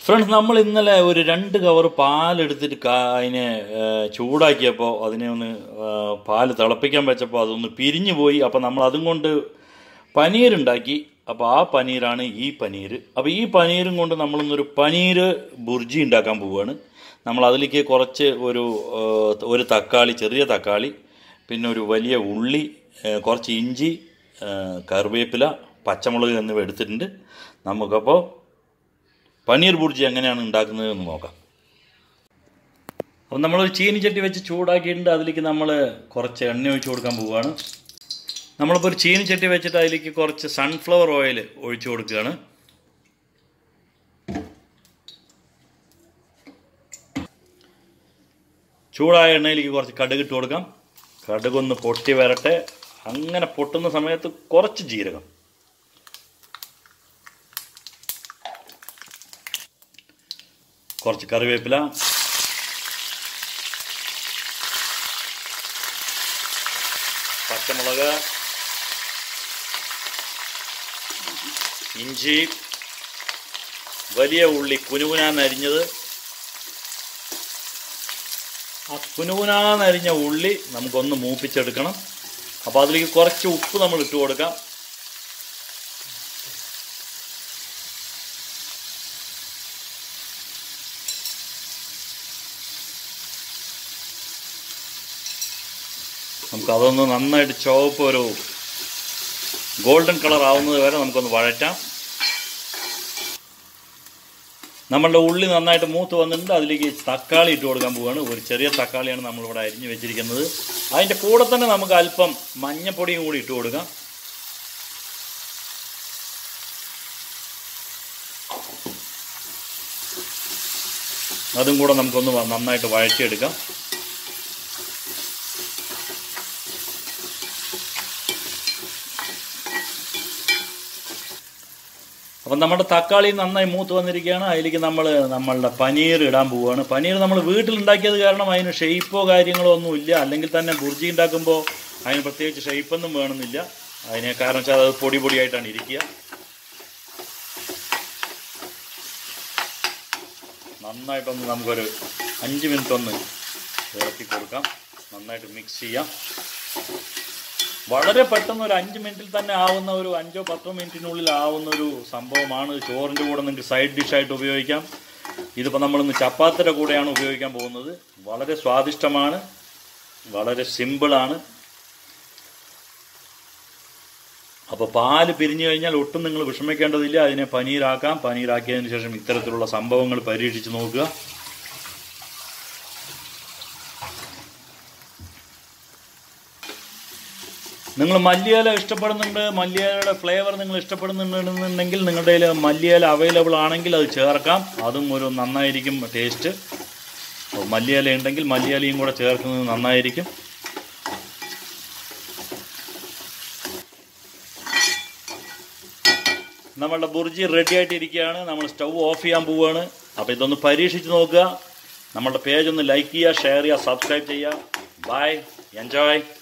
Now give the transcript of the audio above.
friends നമ്മൾ ഇന്നലെ ഒരു രണ്ട് കവർ പാലെടുത്തിട്ട് കാ- അതിനെ ഏ, ചൂടാക്കിയപ്പോൾ അതിനെ ഒന്ന് ആ, പാല് തിളപ്പിക്കാൻ വെച്ചപ്പോൾ അതൊന്ന് പിരിഞ്ഞു പോയി അപ്പോൾ നമ്മൾ അതും കൊണ്ട് പനീരുണ്ടാക്കി അപ്പോൾ ആ പനീരാണ് ഈ പനീർ അപ്പോൾ ഈ പനീരും കൊണ്ട് നമ്മളൊന്നൊരു പനീർ ബുർജി ഉണ്ടാക്കാൻ പോവുകയാണ് നമ്മൾ അതിലേക്ക് കുറച്ച് ഒരു ഏ, ഒരു തക്കാളി ചെറിയ തക്കാളി പിന്നെ ഒരു വലിയ ഉള്ളി ഏ, കുറച്ച് ഇഞ്ചി ഏ, കറിവേപ്പില പച്ചമുളക് എന്നിവ എടുത്തിട്ടുണ്ട് നമുക്കപ്പോൾ പനീർ ബുർജി എങ്ങനെയാണ് ഉണ്ടാക്കുന്നത് എന്ന് നോക്കാം അപ്പം നമ്മളൊരു ചീനിച്ചട്ടി വെച്ച് ചൂടാക്കിയിട്ടുണ്ട് അതിലേക്ക് നമ്മൾ കുറച്ച് എണ്ണ ഒഴിച്ച് കൊടുക്കാൻ പോവുകയാണ് നമ്മളിപ്പോൾ ഒരു ചീനിച്ചട്ടി വെച്ചിട്ട് അതിലേക്ക് കുറച്ച് സൺഫ്ലവർ ഓയിൽ ഒഴിച്ചു കൊടുക്കുകയാണ് ചൂടായ എണ്ണയിലേക്ക് കുറച്ച് കടുക് ഇട്ട് കൊടുക്കാം കടുകൊന്ന് പൊട്ടി വരട്ടെ അങ്ങനെ പൊട്ടുന്ന സമയത്ത് കുറച്ച് ജീരകം കുറച്ച് കറിവേപ്പില പച്ചമുളക് ഇഞ്ചി വലിയ ഉള്ളി കുനുകുനാന്നരിഞ്ഞത് ആ കുനുകുനാന്നരിഞ്ഞ ഉള്ളി നമുക്കൊന്ന് മൂപ്പിച്ചെടുക്കണം അപ്പോൾ അതിലേക്ക് കുറച്ച് ഉപ്പ് നമ്മൾ ഇട്ട് കൊടുക്കാം നമുക്ക് അതൊന്ന് നന്നായിട്ട് ചുവപ്പ് ഒരു ഗോൾഡൻ കളർ ആവുന്നത് വരെ നമുക്കൊന്ന് വഴറ്റാം നമ്മളുടെ ഉള്ളി നന്നായിട്ട് മൂത്ത് വന്നിട്ടുണ്ട് അതിലേക്ക് തക്കാളി ഇട്ട് കൊടുക്കാൻ പോവുകയാണ് ഒരു ചെറിയ തക്കാളിയാണ് നമ്മളിവിടെ അരിഞ്ഞ് വെച്ചിരിക്കുന്നത് അതിൻ്റെ കൂടെ തന്നെ നമുക്ക് അല്പം മഞ്ഞപ്പൊടിയും കൂടി ഇട്ട് കൊടുക്കാം അതും കൂടെ നമുക്കൊന്ന് വ- നന്നായിട്ട് വഴറ്റിയെടുക്കാം അപ്പം നമ്മുടെ തക്കാളി നന്നായി മൂത്ത് വന്നിരിക്കുകയാണ് അതിലേക്ക് നമ്മൾ നമ്മളുടെ പനീർ ഇടാൻ പോവുകയാണ് പനീർ നമ്മൾ വീട്ടിലുണ്ടാക്കിയത് കാരണം അതിന് ഷെയ്പ്പോ കാര്യങ്ങളോ ഒന്നും ഇല്ല അല്ലെങ്കിൽ തന്നെ ബുർജി ഉണ്ടാക്കുമ്പോൾ അതിന് പ്രത്യേകിച്ച് ഷെയ്പ്പൊന്നും വേണമെന്നില്ല അതിനെ കാരണം വെച്ചാൽ അത് പൊടി പൊടിയായിട്ടാണ് ഇരിക്കുക നന്നായിട്ടൊന്ന് നമുക്കൊരു അഞ്ച് മിനിറ്റ് ഒന്ന് ഇളക്കി കൊടുക്കാം നന്നായിട്ട് മിക്സ് ചെയ്യാം വളരെ പെട്ടെന്ന് ഒരു അഞ്ച് മിനിറ്റിൽ തന്നെ ആവുന്ന ഒരു അഞ്ചോ പത്തോ മിനിറ്റിനുള്ളിൽ ആവുന്ന ഒരു സംഭവമാണ് ചോറിൻ്റെ കൂടെ നിങ്ങൾക്ക് സൈഡ് ഡിഷായിട്ട് ഉപയോഗിക്കാം ഇതിപ്പോൾ നമ്മളിന്ന് ചപ്പാത്തിയുടെ കൂടെയാണ് ഉപയോഗിക്കാൻ പോകുന്നത് വളരെ സ്വാദിഷ്ടമാണ് വളരെ സിമ്പിളാണ് അപ്പോൾ പാല് പിരിഞ്ഞു കഴിഞ്ഞാൽ ഒട്ടും നിങ്ങൾ വിഷമിക്കേണ്ടതില്ല അതിനെ പനീരാക്കാം പനീരാക്കിയതിന് ശേഷം ഇത്തരത്തിലുള്ള സംഭവങ്ങൾ പരീക്ഷിച്ച് നോക്കുക നിങ്ങൾ മല്ലിയില ഇഷ്ടപ്പെടുന്നുണ്ട് മല്ലിയിലയുടെ ഫ്ലേവർ നിങ്ങൾ ഇഷ്ടപ്പെടുന്നുണ്ടെന്നുണ്ടെങ്കിൽ നിങ്ങളുടെ കയ്യിൽ മല്ലിയില അവൈലബിൾ ആണെങ്കിൽ അത് ചേർക്കാം അതും ഒരു നന്നായിരിക്കും ടേസ്റ്റ് അപ്പോൾ മല്ലിയില ഉണ്ടെങ്കിൽ മല്ലിയിലയും കൂടെ ചേർക്കുന്നത് നന്നായിരിക്കും നമ്മളുടെ ബുർജി റെഡി ആയിട്ട് ഇരിക്കുകയാണ് നമ്മൾ സ്റ്റൗ ഓഫ് ചെയ്യാൻ പോവുകയാണ് അപ്പോൾ ഇതൊന്ന് പരീക്ഷിച്ച് നോക്കുക നമ്മളുടെ പേജ് ഒന്ന് ലൈക്ക് ചെയ്യുക ഷെയർ ചെയ്യുക സബ്സ്ക്രൈബ് ചെയ്യുക ബൈ എൻജോയ്